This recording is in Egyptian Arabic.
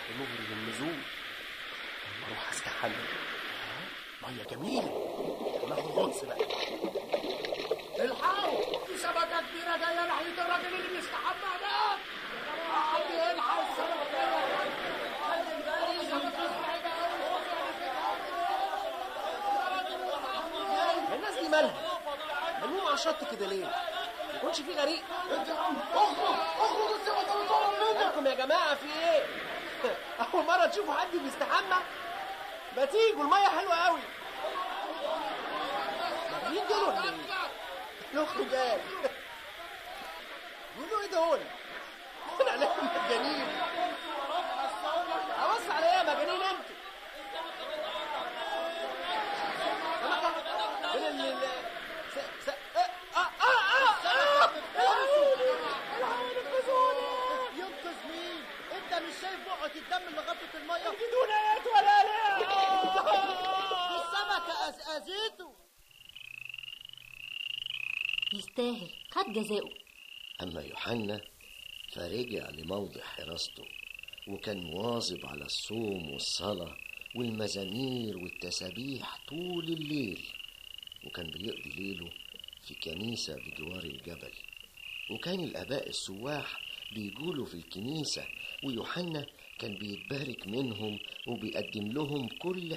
مغري للنزول لما اروح استحمى ميه جميله ناخد غطس بقى الحقوا في سمكة كبيرة جاية ناحية الراجل اللي بيستحمى هناك حد يلحق السمكة الناس دي مالها ملموم على الشط كده ليه ما يكونش في غريق اخرج اخرج السمكة بتقع منك مالكم يا جماعه في ايه اول مره تشوفوا حد بيستحمى ما تيجوا الميه حلوه قوي مين دول ولا ايه نخرج ايه بيقولوا ايه دول انا عليكم مجانين ابص على ايه يا مجانين انتوا فين ال ال- س- س- اه اه اه اه ينقذ مين انت مش شايف بقعة الدم اللي غطت المية بدون ايات ولا لا دي السمكة أزأزته يستاهل خد جزاؤه أما يوحنا فرجع لموضع حراسته وكان مواظب على الصوم والصلاة والمزامير والتسابيح طول الليل وكان بيقضي ليله في كنيسة بجوار الجبل وكان الآباء السواح بيجولوا في الكنيسة ويوحنا كان بيتبارك منهم وبيقدم لهم كل